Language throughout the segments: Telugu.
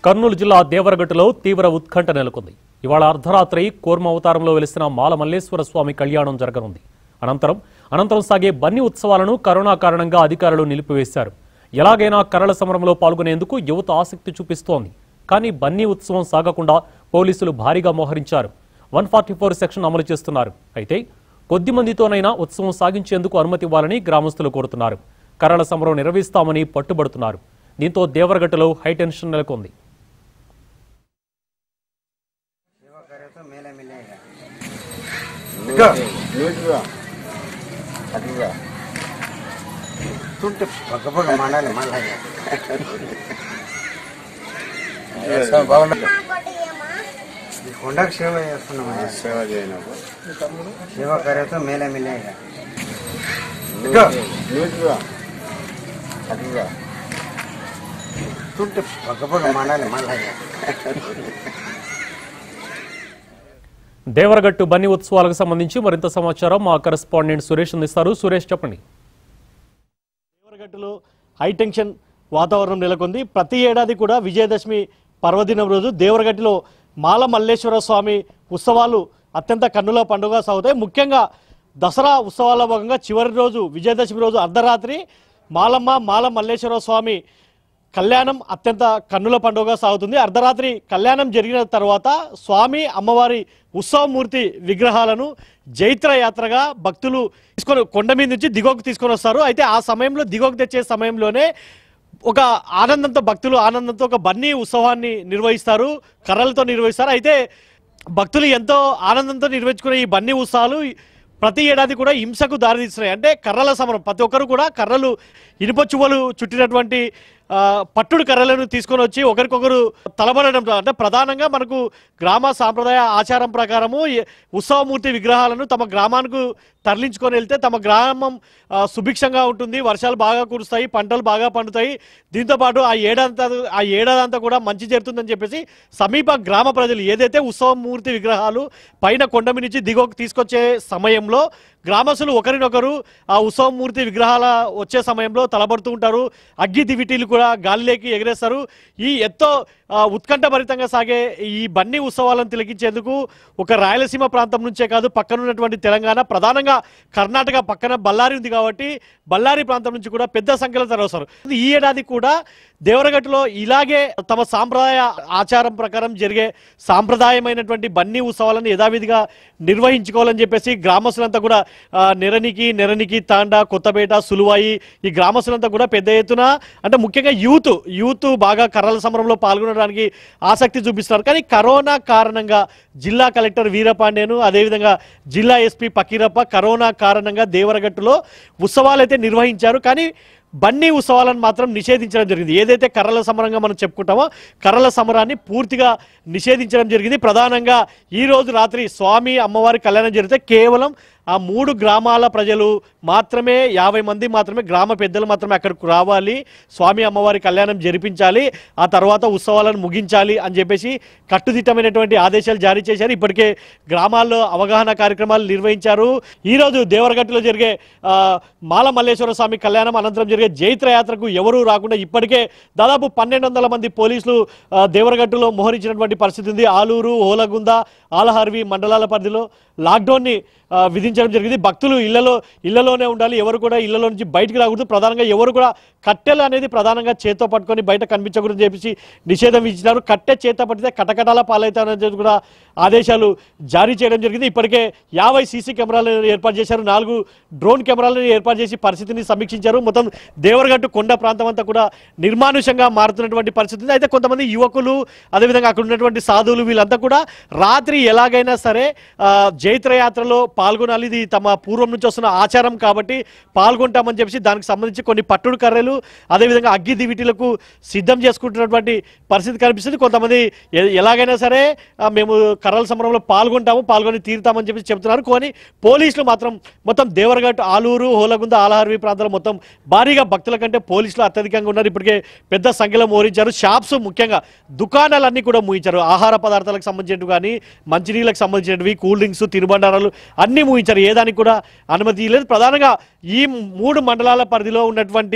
కర్నూలు జిల్లా దేవరగట్టులో తీవ్ర ఉత్కంఠ నెలకొంది ఇవాళ అర్ధరాత్రి కూర్మ అవతారంలో వెలిసిన మాల మల్లేశ్వర స్వామి కళ్యాణం జరగనుంది అనంతరం అనంతరం సాగే బన్ని ఉత్సవాలను కరోనా కారణంగా అధికారులు నిలిపివేశారు ఎలాగైనా కరళ సమరంలో పాల్గొనేందుకు యువత ఆసక్తి చూపిస్తోంది కానీ బన్నీ ఉత్సవం సాగకుండా పోలీసులు భారీగా మోహరించారు వన్ ఫార్టీ ఫోర్ సెక్షన్ అమలు చేస్తున్నారు అయితే కొద్ది మందితోనైనా ఉత్సవం సాగించేందుకు అనుమతి ఇవ్వాలని గ్రామస్తులు కోరుతున్నారు కరళ సమరం నిర్వహిస్తామని పట్టుబడుతున్నారు దీంతో దేవరగట్టులో హైటెన్షన్ నెలకొంది सेवा करे तो मेला मिलेगा నీట్గా అటుగా తుంటే పక్క పక్క మండాలి మళ్ళా బాగుంటుంది ఈ కొండకు సేవ చేస్తున్నాం సేవ చేయనప్పుడు సేవ करे तो मेला मिलेगा నీట్గా అటుగా తుంటే పక్క పక్క మండాలి మళ్ళా దేవరగట్టు బన్నీ ఉత్సవాలకు సంబంధించి మరింత సమాచారం మా కరెస్పాండెంట్ సురేష్ అందిస్తారు సురేష్ చెప్పండి దేవరగట్టులో హైటెన్షన్ వాతావరణం నెలకొంది ప్రతి ఏడాది కూడా విజయదశమి పర్వదినం రోజు దేవరగట్టులో మాల మల్లేశ్వర స్వామి ఉత్సవాలు అత్యంత కన్నుల పండుగ సాగుతాయి ముఖ్యంగా దసరా ఉత్సవాల భాగంగా చివరి రోజు విజయదశమి రోజు అర్ధరాత్రి మాలమ్మ మాల మల్లేశ్వర స్వామి కళ్యాణం అత్యంత కన్నుల పండుగ సాగుతుంది అర్ధరాత్రి కళ్యాణం జరిగిన తర్వాత స్వామి అమ్మవారి ఉత్సవమూర్తి విగ్రహాలను జైత్ర యాత్రగా భక్తులు తీసుకొని కొండ మీద నుంచి దిగోకు తీసుకొని వస్తారు అయితే ఆ సమయంలో దిగోకు తెచ్చే సమయంలోనే ఒక ఆనందంతో భక్తులు ఆనందంతో ఒక బన్నీ ఉత్సవాన్ని నిర్వహిస్తారు కర్రలతో నిర్వహిస్తారు అయితే భక్తులు ఎంతో ఆనందంతో నిర్వహించుకునే ఈ బన్నీ ఉత్సవాలు ప్రతి ఏడాది కూడా హింసకు దారితీస్తున్నాయి అంటే కర్రల సమరం ప్రతి ఒక్కరు కూడా కర్రలు ఇనుప చువ్వలు చుట్టినటువంటి ఆ, పట్టుడు కర్రలను తీసుకొని వచ్చి ఒకరికొకరు తలబడడం అంటే ప్రధానంగా మనకు గ్రామ సాంప్రదాయ ఆచారం ప్రకారము ఈ ఉత్సవమూర్తి విగ్రహాలను తమ గ్రామానికి తరలించుకొని వెళ్తే తమ గ్రామం ఆ, సుభిక్షంగా ఉంటుంది వర్షాలు బాగా కురుస్తాయి పంటలు బాగా పండుతాయి దీంతోపాటు ఆ ఏడాదంతా ఆ ఏడాదంతా కూడా మంచి జరుగుతుందని చెప్పేసి సమీప గ్రామ ప్రజలు ఏదైతే ఉత్సవమూర్తి విగ్రహాలు పైన కొండమి నుంచి దిగువకు తీసుకొచ్చే సమయంలో గ్రామస్తులు ఒకరినొకరు ఆ ఉత్సవమూర్తి విగ్రహాల వచ్చే సమయంలో తలబడుతూ ఉంటారు అగ్గి దివిటీలు కూడా గాలిలోకి ఎగరేస్తారు ఈ ఎంతో ఆ, ఉత్కంఠభరితంగా సాగే ఈ బన్నీ ఉత్సవాలను తిలకించేందుకు ఒక రాయలసీమ ప్రాంతం నుంచే కాదు పక్కనున్నటువంటి తెలంగాణ ప్రధానంగా కర్ణాటక పక్కన బళ్ళారి ఉంది కాబట్టి బళ్ళారి ప్రాంతం నుంచి కూడా పెద్ద సంఖ్యలో తరలిస్తారు ఈ ఏడాది కూడా దేవరగట్టులో ఇలాగే తమ సాంప్రదాయ ఆచారం ప్రకారం జరిగే సాంప్రదాయమైనటువంటి బన్నీ ఉత్సవాలను యథావిధిగా నిర్వహించుకోవాలని చెప్పేసి గ్రామస్తులంతా కూడా ఆ, నెరనికి నెరనికి తాండా కొత్తపేట సులువాయి ఈ గ్రామస్తులంతా కూడా పెద్ద ఎత్తున అంటే ముఖ్యంగా యూత్ యూత్ బాగా కర్రల సమరంలో పాల్గొనడానికి ఆసక్తి చూపిస్తున్నారు కానీ కరోనా కారణంగా జిల్లా కలెక్టర్ వీరపాండేను అదేవిధంగా జిల్లా ఎస్పీ పకీరప్ప కరోనా కారణంగా దేవరగట్టులో ఉత్సవాలు అయితే నిర్వహించారు కానీ బన్నీ ఉత్సవాలను మాత్రం నిషేధించడం జరిగింది ఏదైతే కర్రల సమరంగా మనం చెప్పుకుంటామో కర్రల సమరాన్ని పూర్తిగా నిషేధించడం జరిగింది ప్రధానంగా ఈ రోజు రాత్రి స్వామి అమ్మవారి కళ్యాణం జరిగితే కేవలం ఆ మూడు గ్రామాల ప్రజలు మాత్రమే యాభై మంది మాత్రమే గ్రామ పెద్దలు మాత్రమే అక్కడికి రావాలి స్వామి అమ్మవారి కళ్యాణం జరిపించాలి ఆ తర్వాత ఉత్సవాలను ముగించాలి అని చెప్పేసి కట్టుదిట్టమైనటువంటి ఆదేశాలు జారీ చేశారు ఇప్పటికే గ్రామాల్లో అవగాహన కార్యక్రమాలు నిర్వహించారు ఈరోజు దేవరగట్టులో జరిగే ఆ, మాల మల్లేశ్వర స్వామి కళ్యాణం అనంతరం జరిగే జైత్ర యాత్రకు ఎవరూ రాకుండా ఇప్పటికే దాదాపు పన్నెండు వందల మంది పోలీసులు ఆ, దేవరగట్టులో మోహరించినటువంటి పరిస్థితి ఉంది ఆలూరు ఓలగుంద ఆలహర్వి మండలాల పరిధిలో లాక్డౌన్ని ఆ, విధించడం జరిగింది భక్తులు ఇళ్లలో ఇళ్లలోనే ఉండాలి ఎవరు కూడా ఇళ్లలో నుంచి బయటికి రాకూడదు ప్రధానంగా ఎవరు కూడా కట్టెలు అనేది ప్రధానంగా చేత్తో పట్టుకొని బయట కనిపించకూడదు చెప్పేసి నిషేధం విధించినారు కట్టె చేత పట్టితే కటకటాల పాలవుతారని చెప్పి కూడా ఆదేశాలు జారీ చేయడం జరిగింది ఇప్పటికే యాభై సీసీ కెమెరాలను ఏర్పాటు చేశారు నాలుగు డ్రోన్ కెమెరాలను ఏర్పాటు చేసి పరిస్థితిని సమీక్షించారు మొత్తం దేవరగట్టు కొండ ప్రాంతం అంతా కూడా నిర్మానుషంగా మారుతున్నటువంటి పరిస్థితి ఉంది అయితే కొంతమంది యువకులు అదేవిధంగా అక్కడ ఉన్నటువంటి సాధువులు వీళ్ళంతా కూడా రాత్రి ఎలాగైనా సరే ఆ, జైత్ర యాత్రలో పాల్గొనాలి ఇది తమ పూర్వం నుంచి వస్తున్న ఆచారం కాబట్టి పాల్గొంటామని చెప్పేసి దానికి సంబంధించి కొన్ని పట్టుడు కర్రలు అదేవిధంగా అగ్గి దివిటీలకు సిద్ధం చేసుకుంటున్నటువంటి పరిస్థితి కనిపిస్తుంది కొంతమంది ఎ- ఎలాగైనా సరే ఆ, మేము కర్రల సమరంలో పాల్గొంటాము పాల్గొని తీరుతామని చెప్పి చెప్తున్నారు కానీ పోలీసులు మాత్రం మొత్తం దేవరగట్టు ఆలూరు హోలగుంద ఆలహర్వి ప్రాంతాలు మొత్తం భారీగా భక్తుల కంటే పోలీసులు అత్యధికంగా ఉన్నారు ఇప్పటికే పెద్ద సంఖ్యలో మోరించారు షాప్స్ ముఖ్యంగా దుకాణాలన్నీ కూడా మూయించారు ఆహార పదార్థాలకు సంబంధించినవి కానీ మంచినీళ్ళకి సంబంధించినవి కూల్ డ్రింక్స్ తినుబండారాలు అన్నీ మూయించారు ఏ దానికి కూడా అనుమతి లేదు ప్రధానంగా ఈ మూడు మండలాల పరిధిలో ఉన్నటువంటి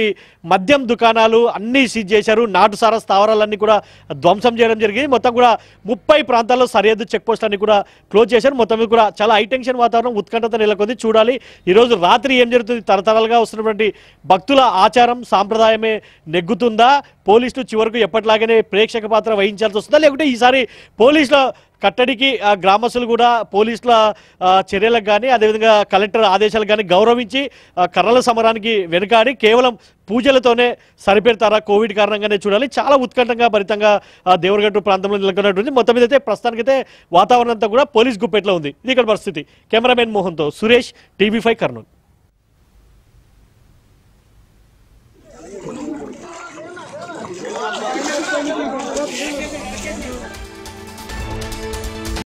మద్యం దుకాణాలు అన్నీ సీజ్ చేశారు నాటుసారా స్థావరాలన్నీ కూడా ధ్వంసం చేయడం జరిగింది మొత్తం కూడా ముప్పై ప్రాంతాల్లో సరిహద్దు చెక్ పోస్టులన్నీ కూడా క్లోజ్ చేశారు మొత్తం మీద కూడా చాలా హై టెన్షన్ వాతావరణం ఉత్కంఠత నెలకొంది చూడాలి ఈరోజు రాత్రి ఏం జరుగుతుంది తరతరాలుగా వస్తున్నటువంటి భక్తుల ఆచారం సాంప్రదాయమే నెగ్గుతుందా పోలీసులు చివరకు ఎప్పటిలాగానే ప్రేక్షక పాత్ర వహించాల్సి వస్తుందా లేకుంటే ఈసారి పోలీసుల కట్టడికి ఆ, గ్రామస్తులు కూడా పోలీసుల ఆ, చర్యలకు కానీ అదేవిధంగా కలెక్టర్ ఆదేశాలకు కానీ గౌరవించి ఆ, కర్రల సమరానికి వెనుకాడి కేవలం పూజలతోనే సరిపెడతారా కోవిడ్ కారణంగానే చూడాలి చాలా ఉత్కంఠంగా భరితంగా ఆ, దేవరగట్టు ప్రాంతంలో నెలకొన్నటువంటి మొత్తం మీద అయితే ప్రస్తుతానికైతే వాతావరణం అంతా కూడా పోలీస్ గుప్పెట్లో ఉంది ఇది ఇక్కడ పరిస్థితి కెమెరామెన్ మోహన్తో సురేష్ టీవీ ఫైవ్ కర్నూలు